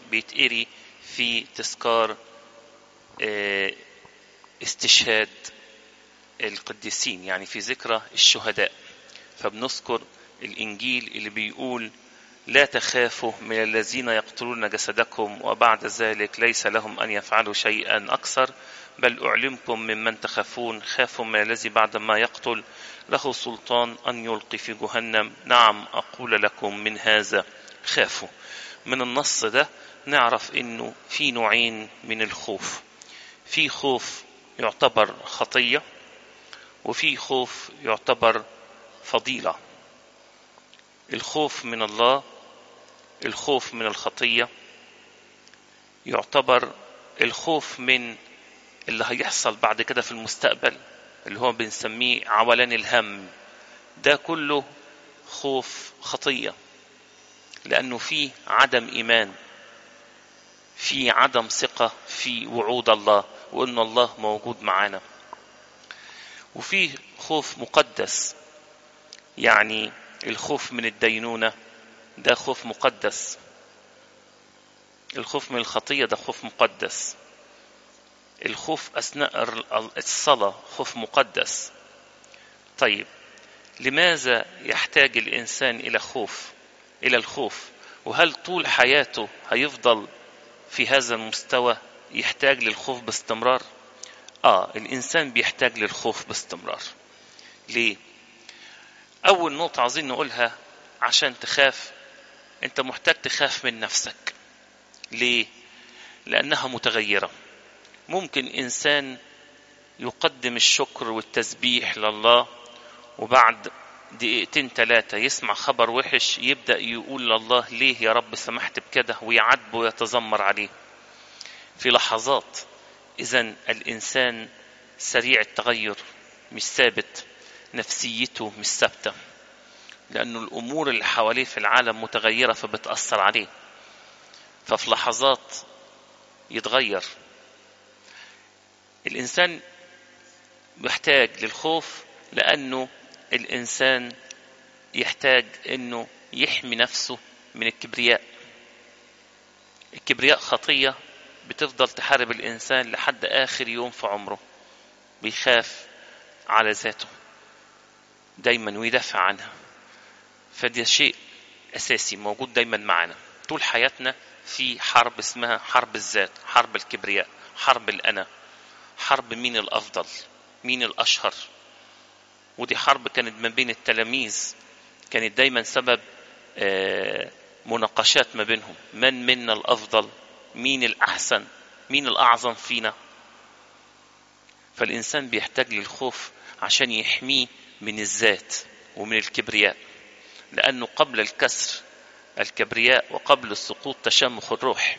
بيتقري في تذكار آه، استشهاد القديسين يعني في ذكرى الشهداء فبنذكر الإنجيل اللي بيقول لا تخافوا من الذين يقتلون جسدكم وبعد ذلك ليس لهم أن يفعلوا شيئا أكثر بل أعلمكم ممن تخافون خافوا من الذي بعد ما يقتل له سلطان أن يلقي في جهنم نعم أقول لكم من هذا خافوا من النص ده نعرف انه في نوعين من الخوف في خوف يعتبر خطية وفي خوف يعتبر فضيلة الخوف من الله الخوف من الخطية يعتبر الخوف من اللي هيحصل بعد كده في المستقبل اللي هو بنسميه عولان الهم ده كله خوف خطية لأنه فيه عدم إيمان في عدم ثقة في وعود الله وإن الله موجود معانا وفيه خوف مقدس يعني الخوف من الدينونة ده خوف مقدس الخوف من الخطية ده خوف مقدس الخوف أثناء الصلاة خوف مقدس طيب لماذا يحتاج الإنسان إلى خوف إلى الخوف وهل طول حياته هيفضل في هذا المستوى يحتاج للخوف باستمرار آه الإنسان بيحتاج للخوف باستمرار ليه أول نقطة عايزين نقولها عشان تخاف أنت محتاج تخاف من نفسك ليه لأنها متغيرة ممكن إنسان يقدم الشكر والتسبيح لله وبعد دقيقتين ثلاثة يسمع خبر وحش يبدأ يقول لله ليه يا رب سمحت بكده ويعاتبه ويتذمر عليه في لحظات إذا الإنسان سريع التغير مش ثابت نفسيته مش ثابتة لأنه الأمور اللي حواليه في العالم متغيرة فبتأثر عليه ففي لحظات يتغير الإنسان محتاج للخوف لأنه الإنسان يحتاج أنه يحمي نفسه من الكبرياء الكبرياء خطية بتفضل تحارب الإنسان لحد آخر يوم في عمره بيخاف على ذاته دايما ويدافع عنها فده شيء أساسي موجود دايما معنا طول حياتنا في حرب اسمها حرب الذات حرب الكبرياء حرب الأنا حرب مين الأفضل مين الأشهر ودي حرب كانت ما بين التلاميذ كانت دايما سبب مناقشات ما بينهم من منا الأفضل مين الأحسن مين الأعظم فينا فالإنسان بيحتاج للخوف عشان يحميه من الذات ومن الكبرياء لأنه قبل الكسر الكبرياء وقبل السقوط تشمخ الروح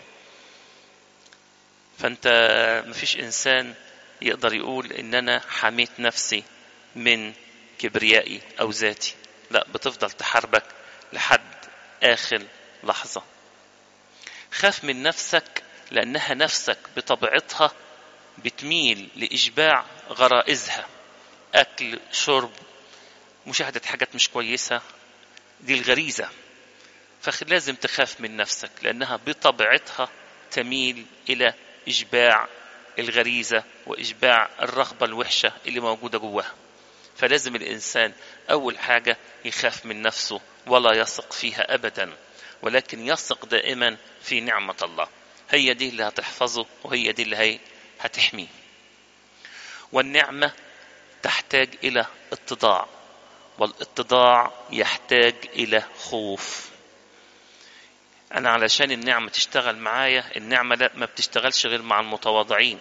فأنت مفيش إنسان يقدر يقول إن أنا حميت نفسي من كبريائي أو ذاتي لا بتفضل تحاربك لحد آخر لحظة خاف من نفسك لأنها نفسك بطبيعتها بتميل لإشباع غرائزها أكل شرب مشاهدة حاجات مش كويسة دي الغريزة فلازم تخاف من نفسك لأنها بطبيعتها تميل إلى إشباع الغريزة وإشباع الرغبة الوحشة اللي موجودة جواها فلازم الإنسان أول حاجة يخاف من نفسه ولا يثق فيها أبدا ولكن يثق دائما في نعمة الله هي دي اللي هتحفظه وهي دي اللي هي هتحميه والنعمة تحتاج إلى اتضاع والاتضاع يحتاج إلى خوف أنا علشان النعمة تشتغل معايا النعمة لا ما بتشتغلش غير مع المتواضعين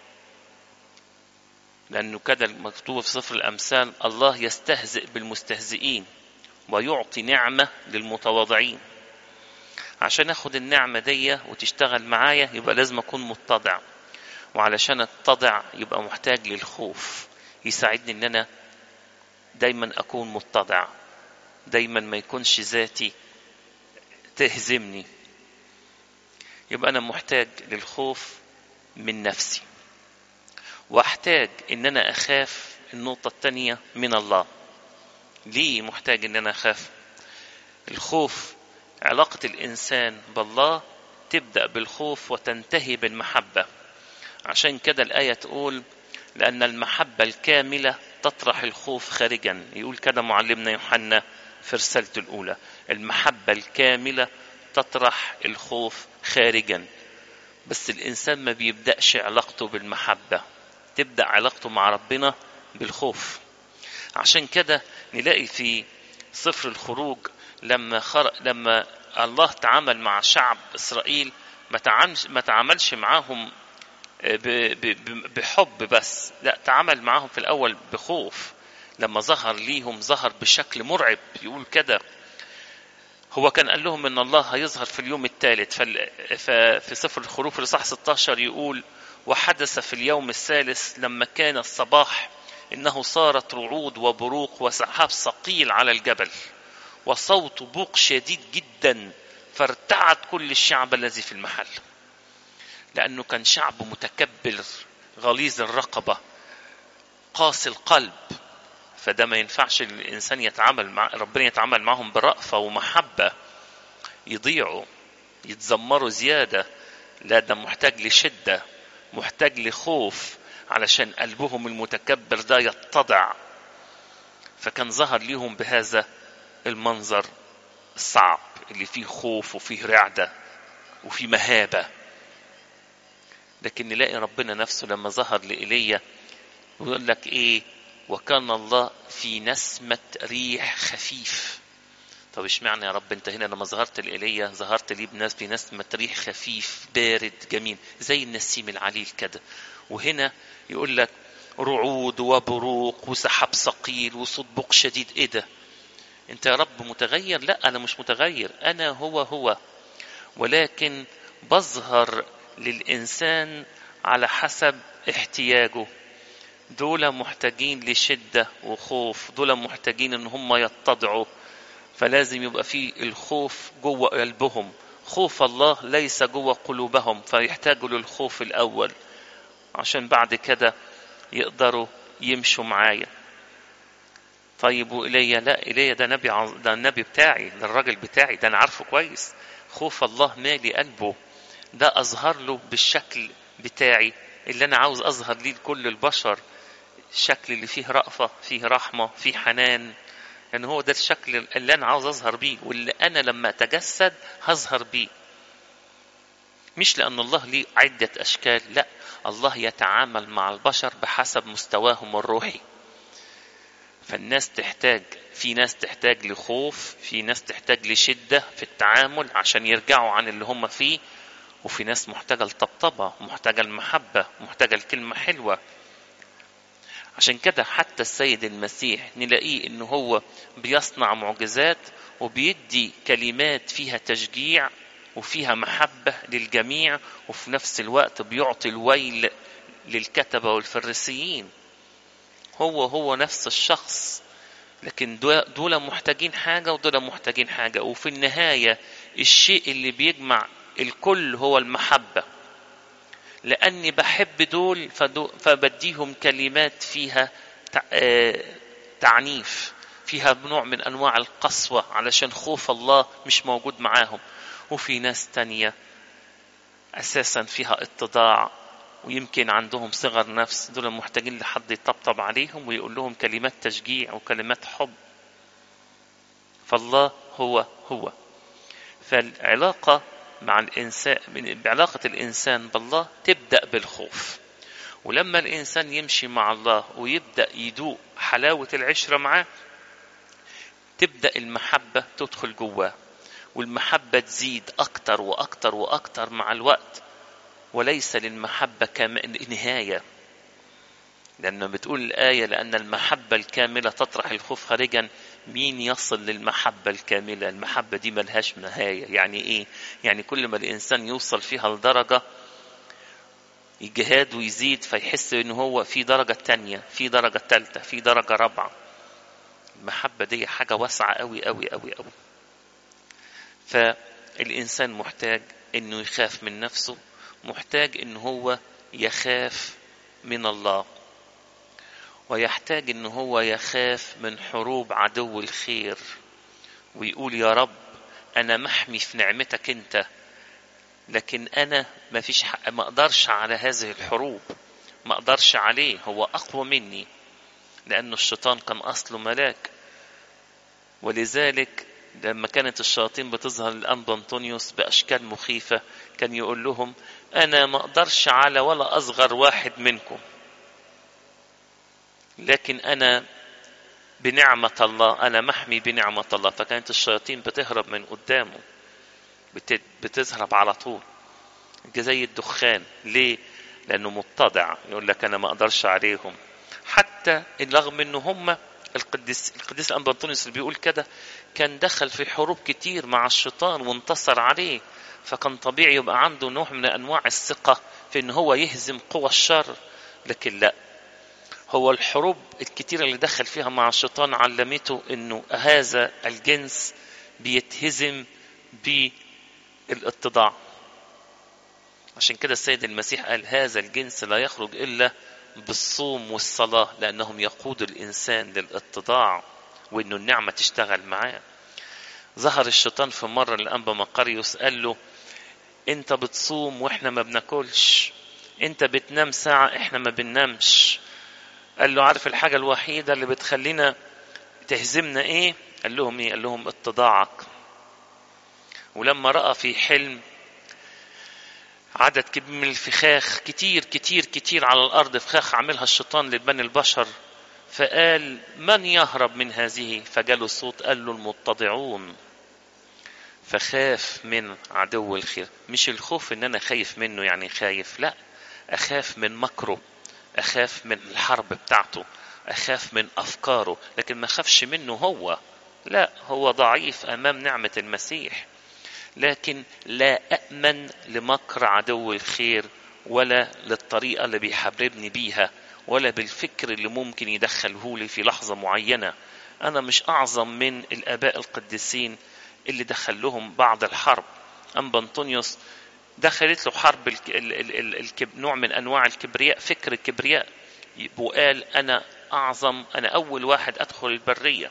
لأنه كده مكتوب في سفر الأمثال الله يستهزئ بالمستهزئين ويعطي نعمة للمتواضعين عشان اخد النعمة دي وتشتغل معايا يبقى لازم اكون متضع وعلشان اتضع يبقى محتاج للخوف يساعدني ان انا دايما اكون متضع دايما ما يكونش ذاتي تهزمني يبقى انا محتاج للخوف من نفسي واحتاج ان انا اخاف النقطة التانية من الله ليه محتاج ان انا اخاف الخوف علاقة الانسان بالله تبدأ بالخوف وتنتهي بالمحبة عشان كده الآية تقول لأن المحبة الكاملة تطرح الخوف خارجا يقول كده معلمنا يوحنا في رسالته الأولى المحبة الكاملة تطرح الخوف خارجا بس الإنسان ما بيبدأش علاقته بالمحبة تبدأ علاقته مع ربنا بالخوف عشان كده نلاقي في سفر الخروج لما خر... لما الله تعامل مع شعب إسرائيل ما تعاملش ما تعاملش معاهم ب... ب... بحب بس لا تعامل معاهم في الأول بخوف لما ظهر ليهم ظهر بشكل مرعب يقول كده هو كان قال لهم ان الله هيظهر في اليوم الثالث ففي سفر الخروف الاصحاح 16 يقول وحدث في اليوم الثالث لما كان الصباح انه صارت رعود وبروق وسحاب ثقيل على الجبل وصوت بوق شديد جدا فارتعد كل الشعب الذي في المحل لانه كان شعب متكبر غليظ الرقبه قاسي القلب فده ما ينفعش الانسان يتعامل مع ربنا يتعامل معهم برأفة ومحبة يضيعوا يتذمروا زيادة لا ده محتاج لشدة محتاج لخوف علشان قلبهم المتكبر ده يتضع فكان ظهر ليهم بهذا المنظر الصعب اللي فيه خوف وفيه رعدة وفيه مهابة لكن نلاقي ربنا نفسه لما ظهر لإيليا ويقول لك ايه وكان الله في نسمة ريح خفيف طب اشمعنى يا رب انت هنا لما ظهرت لإيليا ظهرت لي بناس في نسمة ريح خفيف بارد جميل زي النسيم العليل كده وهنا يقول لك رعود وبروق وسحاب ثقيل وصوت بوق شديد ايه ده انت يا رب متغير لا انا مش متغير انا هو هو ولكن بظهر للانسان على حسب احتياجه دول محتاجين لشدة وخوف دول محتاجين ان هم يتضعوا فلازم يبقى في الخوف جوه قلبهم خوف الله ليس جوه قلوبهم فيحتاجوا للخوف الاول عشان بعد كده يقدروا يمشوا معايا طيب وإيليا لا إيليا ده نبي عظ... ده النبي بتاعي ده الراجل بتاعي ده أنا عارفه كويس خوف الله مالي قلبه ده أظهر له بالشكل بتاعي اللي أنا عاوز أظهر ليه لكل البشر الشكل اللي فيه رأفة فيه رحمة فيه حنان يعني هو ده الشكل اللي أنا عاوز أظهر بيه واللي أنا لما أتجسد هظهر بيه مش لأن الله ليه عدة أشكال لا الله يتعامل مع البشر بحسب مستواهم الروحي فالناس تحتاج في ناس تحتاج لخوف في ناس تحتاج لشدة في التعامل عشان يرجعوا عن اللي هم فيه وفي ناس محتاجة لطبطبة محتاجة المحبة محتاجة الكلمة حلوة عشان كده حتى السيد المسيح نلاقيه ان هو بيصنع معجزات وبيدي كلمات فيها تشجيع وفيها محبة للجميع وفي نفس الوقت بيعطي الويل للكتبة والفريسيين هو هو نفس الشخص لكن دول محتاجين حاجة ودول محتاجين حاجة وفي النهاية الشيء اللي بيجمع الكل هو المحبة لأني بحب دول فبديهم كلمات فيها تعنيف فيها نوع من أنواع القسوة علشان خوف الله مش موجود معاهم وفي ناس تانية أساسا فيها اتضاع ويمكن عندهم صغر نفس دول محتاجين لحد يطبطب عليهم ويقول لهم كلمات تشجيع وكلمات حب فالله هو هو فالعلاقة مع الإنسان بعلاقة الإنسان بالله تبدأ بالخوف ولما الإنسان يمشي مع الله ويبدأ يدوق حلاوة العشرة معاه تبدأ المحبة تدخل جواه والمحبة تزيد أكتر وأكتر وأكتر مع الوقت وليس للمحبة نهاية لأنه بتقول الآية لأن المحبة الكاملة تطرح الخوف خارجا مين يصل للمحبة الكاملة المحبة دي ملهاش نهاية يعني إيه يعني كل ما الإنسان يوصل فيها لدرجة يجهاد ويزيد فيحس إن هو في درجة تانية في درجة تالتة في درجة رابعة المحبة دي حاجة واسعة أوي أوي أوي أوي فالإنسان محتاج إنه يخاف من نفسه محتاج إن هو يخاف من الله ويحتاج ان هو يخاف من حروب عدو الخير ويقول يا رب انا محمي في نعمتك انت لكن انا ما فيش حق ما اقدرش على هذه الحروب ما اقدرش عليه هو اقوى مني لانه الشيطان كان اصله ملاك ولذلك لما كانت الشياطين بتظهر للأنبا أنطونيوس بأشكال مخيفة كان يقول لهم أنا ما أقدرش على ولا أصغر واحد منكم لكن أنا بنعمة الله أنا محمي بنعمة الله فكانت الشياطين بتهرب من قدامه بتهرب على طول زي الدخان ليه؟ لأنه متضع يقول لك أنا ما أقدرش عليهم حتى رغم أنه هم القديس القديس الأنبا أنطونيوس اللي بيقول كده كان دخل في حروب كتير مع الشيطان وانتصر عليه فكان طبيعي يبقى عنده نوع من أنواع الثقة في أن هو يهزم قوى الشر لكن لا هو الحروب الكتيرة اللي دخل فيها مع الشيطان علمته أنه هذا الجنس بيتهزم بالاتضاع عشان كده السيد المسيح قال هذا الجنس لا يخرج إلا بالصوم والصلاة لأنهم يقودوا الإنسان للاتضاع وإنه النعمة تشتغل معاه ظهر الشيطان في مرة لأنبا مقاريوس قال له أنت بتصوم وإحنا ما بناكلش أنت بتنام ساعة إحنا ما بننامش قال له عارف الحاجة الوحيدة اللي بتخلينا تهزمنا إيه قال لهم إيه قال لهم اتضاعك ولما رأى في حلم عدد كبير من الفخاخ كتير كتير كتير على الأرض فخاخ عملها الشيطان لبني البشر فقال من يهرب من هذه فجاله صوت قال له المتضعون فخاف من عدو الخير مش الخوف ان انا خايف منه يعني خايف لا اخاف من مكره اخاف من الحرب بتاعته اخاف من افكاره لكن ما خافش منه هو لا هو ضعيف امام نعمه المسيح لكن لا أأمن لمكر عدو الخير ولا للطريقة اللي بيحببني بيها ولا بالفكر اللي ممكن يدخله لي في لحظة معينة أنا مش أعظم من الآباء القديسين اللي دخل لهم بعض الحرب أنبا أنطونيوس دخلت له حرب الك... ال... ال... ال... نوع من أنواع الكبرياء فكر الكبرياء وقال أنا أعظم أنا أول واحد أدخل البرية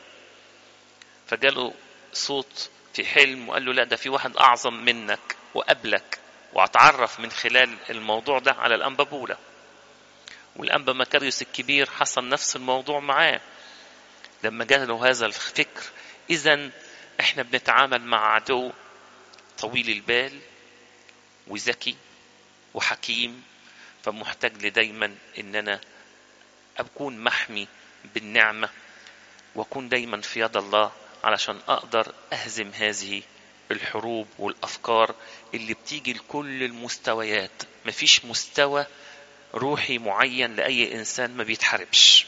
فجاله صوت في حلم وقال له لا ده في واحد أعظم منك وقبلك وأتعرف من خلال الموضوع ده على الأنبابولة والأنبا مكاريوس الكبير حصل نفس الموضوع معاه لما جاله هذا الفكر إذا إحنا بنتعامل مع عدو طويل البال وذكي وحكيم فمحتاج لي دايما إن أنا أكون محمي بالنعمة وأكون دايما في يد الله علشان أقدر أهزم هذه الحروب والأفكار اللي بتيجي لكل المستويات مفيش مستوى روحي معين لأي إنسان ما بيتحاربش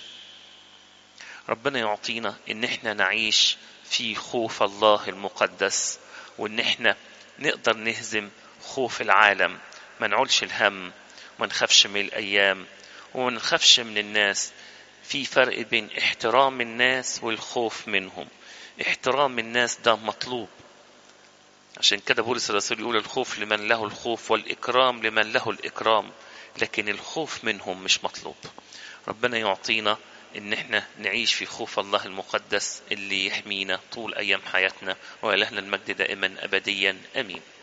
ربنا يعطينا إن إحنا نعيش في خوف الله المقدس وإن إحنا نقدر نهزم خوف العالم ما نعولش الهم ما نخافش من الأيام وما نخافش من الناس في فرق بين احترام الناس والخوف منهم احترام الناس ده مطلوب عشان كده بولس الرسول يقول الخوف لمن له الخوف والإكرام لمن له الإكرام لكن الخوف منهم مش مطلوب ربنا يعطينا ان احنا نعيش في خوف الله المقدس اللي يحمينا طول ايام حياتنا والهنا المجد دائما ابديا امين